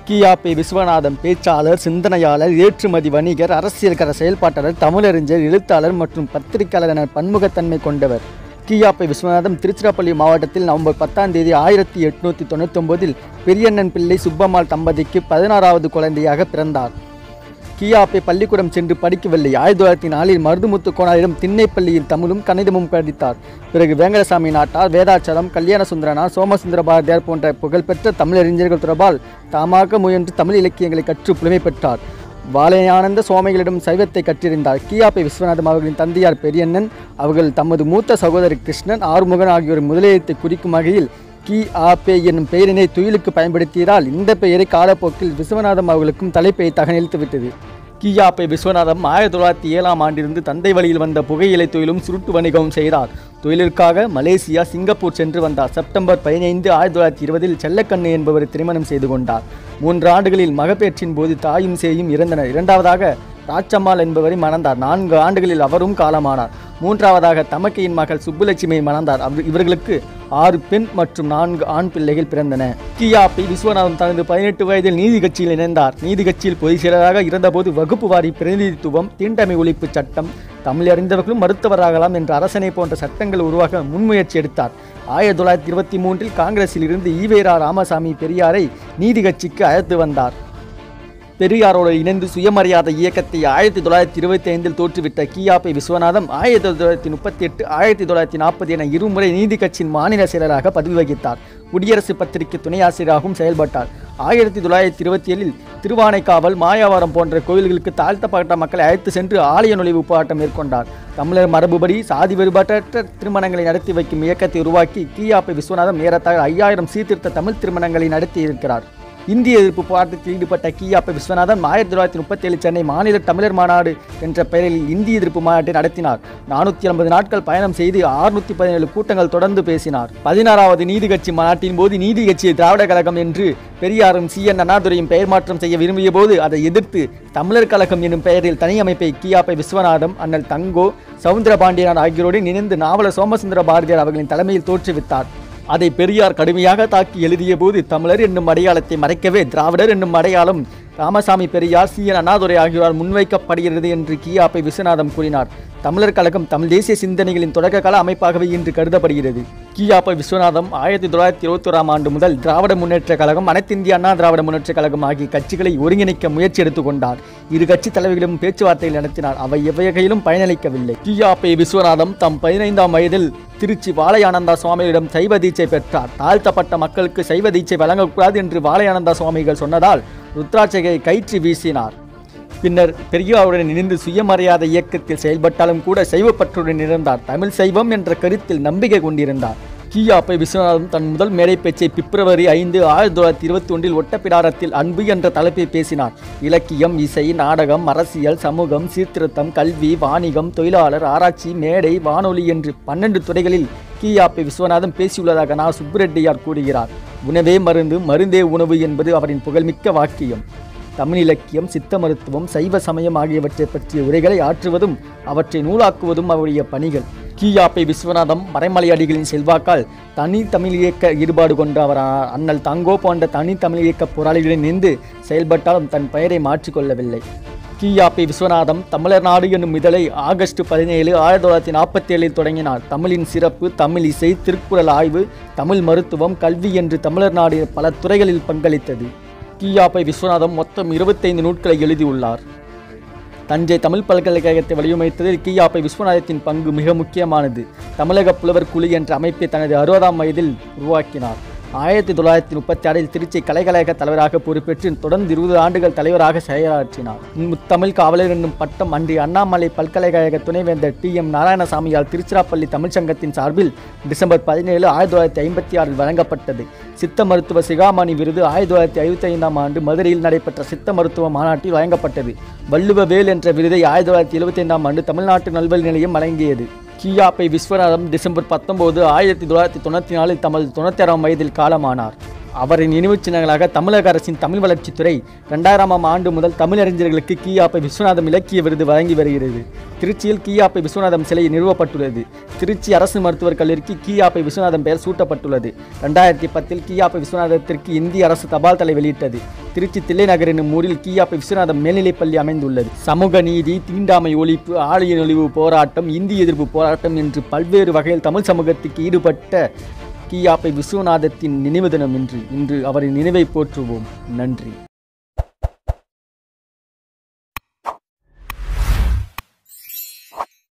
கியாபி விஸ்வநாதன் பேச்சாளர் சிந்தனையாளர் ஏற்றுமதி வணிகர் அரசியல்கர செயல்பாட்டாளர் தமிழறிஞர் எழுத்தாளர் மற்றும் பத்திரிகையாளர் என பன்முகத்தன்மை கொண்டவர் கியாபி விஸ்வநாதன் திருச்சிராப்பள்ளி மாவட்டத்தில் நவம்பர் பத்தாம் தேதி ஆயிரத்தி எட்நூற்றி தொண்ணூத்தொன்பதில் பெரியண்ணன் பிள்ளை சுப்பம்மாள் தம்பதிக்கு பதினாறாவது குழந்தையாக பிறந்தார் கியாப்பை பள்ளிக்கூடம் சென்று படிக்கவில்லை ஆயிரத்தி தொள்ளாயிரத்தி நாலில் மருதுமுத்து கோனாரிடம் திண்ணைப்பள்ளியில் தமிழும் கணிதமும் படித்தார் பிறகு வேங்கடசாமி நாட்டார் வேதாச்சலம் கல்யாண சுந்தரனார் சோமசுந்தர பாரதியார் போன்ற புகழ்பெற்ற தமிழறிஞர்கள் தொடர்பால் தாமாக முயன்று தமிழ் இலக்கியங்களை கற்று புலமை பெற்றார் வாழையானந்த சுவாமிகளிடம் சைவத்தை கற்றிருந்தார் கியாப்பை விஸ்வநாதம் அவர்களின் தந்தையார் பெரியண்ணன் அவர்கள் தமது மூத்த சகோதரி கிருஷ்ணன் ஆறுமுகன் ஆகியோர் முதலியத்தை குறிக்கும் வகையில் கி ஆ பே என்னும் பெயரினை துயிலுக்கு பயன்படுத்தியதால் இந்த பெயரை காலப்போக்கில் விஸ்வநாதம் அவர்களுக்கும் தலைப்பை தகனிழ்த்து விட்டது கியாப்பை விஸ்வநாதம் ஆயிரத்தி தொள்ளாயிரத்தி ஏழாம் ஆண்டிலிருந்து தந்தை வழியில் வந்த புகையிலை தொழிலும் சுருட்டு வணிகமும் செய்தார் தொழிலிற்காக மலேசியா சிங்கப்பூர் சென்று வந்தார் செப்டம்பர் பதினைந்து ஆயிரத்தி தொள்ளாயிரத்தி இருபதில் செல்லக்கண்ணு என்பவரை திருமணம் செய்து கொண்டார் மூன்று ஆண்டுகளில் மகப்பேற்றின் போது தாயும் சேயும் இறந்தனர் இரண்டாவதாக ராச்சம்மாள் என்பவரை மணந்தார் நான்கு ஆண்டுகளில் அவரும் காலமானார் மூன்றாவதாக தமக்கையின் மகள் சுப்புலட்சுமியை மணந்தார் அவர் இவர்களுக்கு ஆறு பெண் மற்றும் நான்கு ஆண் பிள்ளைகள் பிறந்தன கியாப்பி விஸ்வநாதன் தனது பதினெட்டு வயதில் நீதி கட்சியில் இணைந்தார் நீதி கட்சியில் பொதுச் செயலராக இருந்தபோது வகுப்பு வாரி பிரதிநிதித்துவம் தீண்டமை ஒழிப்பு சட்டம் தமிழ் அறிந்தவர்களும் மருத்துவராகலாம் என்ற அரசனை போன்ற சட்டங்கள் உருவாக முன்முயற்சி எடுத்தார் ஆயிரத்தி தொள்ளாயிரத்தி இருபத்தி மூன்றில் காங்கிரஸில் இருந்து ஈவேரா ராமசாமி பெரியாரை நீதி கட்சிக்கு அழைத்து வந்தார் பெரியாரோடு இணைந்து சுயமரியாதை இயக்கத்தை ஆயிரத்தி தொள்ளாயிரத்தி இருபத்தி ஐந்தில் தோற்றுவிட்ட கியாபி விஸ்வநாதம் ஆயிரத்தி தொள்ளாயிரத்தி முப்பத்தி எட்டு ஆயிரத்தி தொள்ளாயிரத்தி நாற்பது என இருமுறை நீதி கட்சியின் மாநில செயலராக பதவி வகித்தார் குடியரசு பத்திரிகை துணை ஆசிரியராகவும் செயல்பட்டார் ஆயிரத்தி தொள்ளாயிரத்தி இருபத்தி ஏழில் திருவானைக்காவல் மாயாவரம் போன்ற கோயில்களுக்கு தாழ்த்தப்பட்ட மக்களை அழைத்து சென்று ஆலய நுழைவு போராட்டம் மேற்கொண்டார் தமிழர் மரபுபடி சாதி வேறுபாட்டற்ற திருமணங்களை நடத்தி வைக்கும் இயக்கத்தை உருவாக்கி கியாபி விஸ்வநாதம் ஏறத்தாழ ஐயாயிரம் சீர்திருத்த தமிழ் திருமணங்களை நடத்தி இருக்கிறார் இந்திய எதிர்ப்பு போராட்டத்தில் ஈடுபட்ட கியாப்ப விஸ்வநாதன் ஆயிரத்தி தொள்ளாயிரத்தி முப்பத்தி ஏழு சென்னை மாநில தமிழர் மாநாடு என்ற பெயரில் இந்திய எதிர்ப்பு மாநாட்டை நடத்தினார் நானூற்றி ஐம்பது நாட்கள் பயணம் செய்து அறுநூத்தி பதினேழு கூட்டங்கள் தொடர்ந்து பேசினார் பதினாறாவது நீதி கட்சி மாநாட்டின் போது நீதி கட்சி திராவிட கழகம் என்று பெரியாரும் சி என் அண்ணாதுரையும் பெயர் மாற்றம் செய்ய விரும்பிய போது அதை எதிர்த்து தமிழர் கழகம் என்னும் பெயரில் தனி அமைப்பை கியாப்பை விஸ்வநாதம் அண்ணல் தங்கோ சவுந்தரபாண்டியனார் ஆகியோருடன் இணைந்து நாவலர் சோமசுந்தர பாரதியார் அவர்களின் தலைமையில் தோற்றுவித்தார் அதை பெரியார் கடுமையாக தாக்கி எழுதிய போது தமிழர் என்னும் அடையாளத்தை மறைக்கவே திராவிடர் என்னும் அடையாளம் ராமசாமி பெரியார் சி என் அண்ணாதுரை ஆகியோரால் முன்வைக்கப்படுகிறது என்று கியாப்பை விஸ்வநாதம் கூறினார் தமிழர் கழகம் தமிழ் தேசிய சிந்தனைகளின் தொடக்க கால அமைப்பாகவே இன்று கருதப்படுகிறது கியாப்பை விஸ்வநாதம் ஆயிரத்தி தொள்ளாயிரத்தி இருபத்தோராம் ஆண்டு முதல் திராவிட முன்னேற்ற கழகம் அனைத்திந்திய அண்ணா திராவிட முன்னேற்ற கழகம் ஆகிய கட்சிகளை ஒருங்கிணைக்க முயற்சி எடுத்துக்கொண்டார் இரு கட்சி தலைவர்களும் பேச்சுவார்த்தைகள் நடத்தினார் அவை எவ்வகையிலும் பயனளிக்கவில்லை கியாப்பை விஸ்வநாதம் தம் பதினைந்தாம் வயதில் திருச்சி வாழையானந்தா சுவாமிகளிடம் சைவ தீட்சை பெற்றார் தாழ்த்தப்பட்ட மக்களுக்கு சைவ தீட்சை வழங்கக்கூடாது என்று வாழையானந்தா சுவாமிகள் சொன்னதால் ருத்ராட்சையை கயிற்று வீசினார் பின்னர் பெரியாருடன் இணைந்து சுயமரியாதை இயக்கத்தில் செயல்பட்டாலும் கூட சைவப்பற்றுடன் இருந்தார் தமிழ் சைவம் என்ற கருத்தில் நம்பிக்கை கொண்டிருந்தார் கியாப்பை விஸ்வநாதன் தன் முதல் மேடை பேச்சை பிப்ரவரி ஐந்து ஆயிரத்தி தொள்ளாயிரத்தி இருபத்தி ஒன்றில் ஒட்டப்பிடாரத்தில் அன்பு என்ற தலைப்பை பேசினார் இலக்கியம் இசை நாடகம் அரசியல் சமூகம் சீர்திருத்தம் கல்வி வாணிகம் தொழிலாளர் ஆராய்ச்சி மேடை வானொலி என்று பன்னெண்டு துறைகளில் கியாப்பை விஸ்வநாதன் பேசியுள்ளதாக நா சுப்புரெட்டியார் கூறுகிறார் உணவே மருந்து மருந்தே உணவு என்பது அவரின் புகழ்மிக்க வாக்கியம் தமிழ் இலக்கியம் சித்த மருத்துவம் சைவ சமயம் ஆகியவற்றை பற்றிய உரைகளை ஆற்றுவதும் அவற்றை நூலாக்குவதும் அவருடைய பணிகள் கியாப்பை விஸ்வநாதம் மறைமலையடிகளின் செல்வாக்கால் தனி தமிழ் இயக்க ஈடுபாடு கொண்ட அவர் அண்ணல் தங்கோ போன்ற தனி தமிழ் இயக்க போராளிகளின் நின்று செயல்பட்டாலும் தன் பெயரை மாற்றிக்கொள்ளவில்லை கியாப்பி விஸ்வநாதம் தமிழர் நாடு என்னும் இதழை ஆகஸ்ட் பதினேழு ஆயிரத்தி தொள்ளாயிரத்தி நாற்பத்தி ஏழில் தொடங்கினார் தமிழின் சிறப்பு தமிழ் இசை திருக்குறள் ஆய்வு தமிழ் மருத்துவம் கல்வி என்று தமிழர் நாடு பல துறைகளில் பங்களித்தது கியாப்பை விஸ்வநாதம் மொத்தம் இருபத்தைந்து நூட்களை எழுதியுள்ளார் தஞ்சை தமிழ் பல்கலைக்கழகத்தை வடிவமைத்ததில் கியாப்பை விஸ்வநாதத்தின் பங்கு மிக முக்கியமானது தமிழக புலவர் குழு என்ற அமைப்பை தனது அறுபதாம் வயதில் உருவாக்கினார் ஆயிரத்தி தொள்ளாயிரத்தி முப்பத்தி ஆறில் திருச்சி கலைக்கழக தலைவராக பொறுப்பேற்று தொடர்ந்து இருபது ஆண்டுகள் தலைவராக செயலாற்றினார் முத்தமிழ் காவலர் என்னும் பட்டம் அன்றைய அண்ணாமலை பல்கலைக்கழக துணைவேந்தர் டி எம் நாராயணசாமியால் திருச்சிராப்பள்ளி தமிழ்ச்சங்கத்தின் சார்பில் டிசம்பர் பதினேழு ஆயிரத்தி தொள்ளாயிரத்தி ஐம்பத்தி ஆறில் வழங்கப்பட்டது சித்த மருத்துவ சிகாமணி விருது ஆயிரத்தி தொள்ளாயிரத்தி ஐம்பத்தி ஐந்தாம் ஆண்டு மதுரையில் நடைபெற்ற சித்த மருத்துவ மாநாட்டில் வழங்கப்பட்டது வள்ளுவ வேல் என்ற விருதை ஆயிரத்தி தொள்ளாயிரத்தி எழுபத்தி ஐந்தாம் ஆண்டு தமிழ்நாட்டு நல்வழி நிலையம் வழங்கியது கியாப்பை விஸ்வநாதம் டிசம்பர் பத்தொன்பது ஆயிரத்தி தொள்ளாயிரத்தி தொண்ணூற்றி நாலில் தமது தொண்ணூற்றி ஆறாம் வயதில் காலமானார் அவரின் நினைவுச் சின்னங்களாக தமிழக அரசின் தமிழ் வளர்ச்சித்துறை ரெண்டாயிரமாம் ஆண்டு முதல் தமிழறிஞர்களுக்கு கியாப்பை விஸ்வநாதம் இலக்கிய விருது வழங்கி வருகிறது திருச்சியில் கியாப்பை விஸ்வநாதம் சிலை நிறுவப்பட்டுள்ளது திருச்சி அரசு மருத்துவக் கல்லூரிக்கு கியாப்பை விஸ்வநாதம் பெயர் சூட்டப்பட்டுள்ளது ரெண்டாயிரத்தி பத்தில் கியாப்பை விஸ்வநாதத்திற்கு இந்திய அரசு தபால் தலை வெளியிட்டது திருச்சி தில்லைநகர் என்னும் ஊரில் கியாப்பை விஸ்வநாதம் மேல்நிலைப்பள்ளி அமைந்துள்ளது சமூக நீதி தீண்டாமை ஒழிப்பு ஆலய நொழிவு போராட்டம் இந்தி எதிர்ப்பு போராட்டம் என்று பல்வேறு வகையில் தமிழ் சமூகத்துக்கு ஈடுபட்ட கியாப்பை விஸ்வநாதத்தின் நினைவு தினம் இன்று இன்று அவரின் நினைவை போற்றுவோம் நன்றி